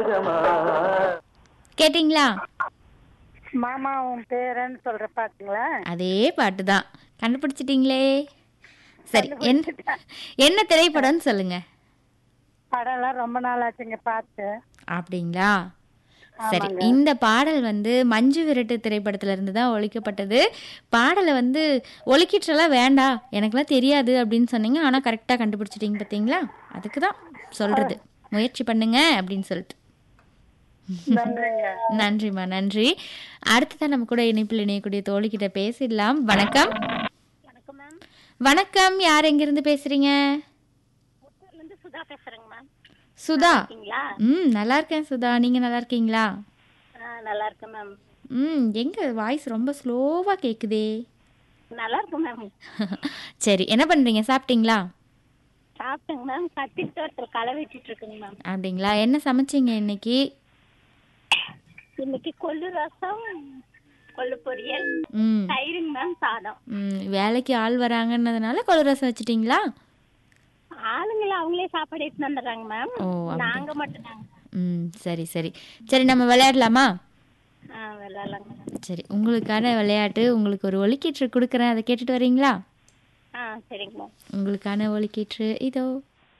ராஜமா கேட்டிங்களா மாமா உன் பேரன்னு சொல்ற பாத்தீங்களா அதே பாட்டு தான் கண்டுபிடிச்சிட்டீங்களே சரி என்ன என்ன திரைப்படம்னு சொல்லுங்க படம்லாம் ரொம்ப நாள் ஆச்சுங்க பார்த்து அப்படிங்களா சரி இந்த பாடல் வந்து மஞ்சு விரட்டு திரைப்படத்துல இருந்து தான் ஒழிக்கப்பட்டது பாடலை வந்து ஒலிக்கிட்டுலாம் வேண்டாம் எனக்கெல்லாம் தெரியாது அப்படின்னு சொன்னீங்க ஆனால் கரெக்டாக கண்டுபிடிச்சிட்டீங்க பார்த்தீங்களா அதுக்கு தான் சொல்றது முயற்சி பண்ணுங்க அப்படின்னு சொல்லிட்டு நன்றிங்க நன்றிம்மா நன்றி அடுத்ததான் நம்ம கூட இணைப்பில் இணையக்கூடிய தோழிக்கிட்ட பேசிடலாம் வணக்கம் வணக்கம் மேம் வணக்கம் யார் எங்கிருந்து பேசுறீங்க இருந்து சுதா பேசுறேங்க மேம் சுதா இருக்கீங்களா ம் நல்லா இருக்கேன் சுதா நீங்க நல்லா இருக்கீங்களா நல்லா இருக்கேன் மேம் ம் எங்க வாய்ஸ் ரொம்ப ஸ்லோவா கேக்குதே நல்லா இருக்கும் மேம் சரி என்ன பண்றீங்க சாப்பிட்டீங்களா சாப்பிட்டேங்க மேம் கத்தி தோட்டத்தில் களை வெட்டிட்டு இருக்குங்க மேம் அப்படிங்களா என்ன சமைச்சீங்க இன்னைக்கு இன்னைக்கு கொள்ளு ரசம் கொள்ளு பொரியல் ம் தயிருங்க மேம் சாதம் ம் வேலைக்கு ஆள் வராங்கன்னதுனால கொழு ரசம் வச்சிட்டீங்களா ஆளுங்கள அவங்களே சாப்பாடு எடுத்து வந்துடுறாங்க மேம் ஓ அப்படி. நாங்க மட்டும் தாங்க ம் சரி சரி சரி நம்ம விளையாடலாமா ஆ விளாட்லாங்க சரி உங்களுக்கான விளையாட்டு உங்களுக்கு ஒரு ஒலிக்கீற்று கொடுக்குறேன் அதை கேட்டுட்டு வரீங்களா ஆ சரிங்க மேம் உங்களுக்கான ஒலிக்கீற்று இதோ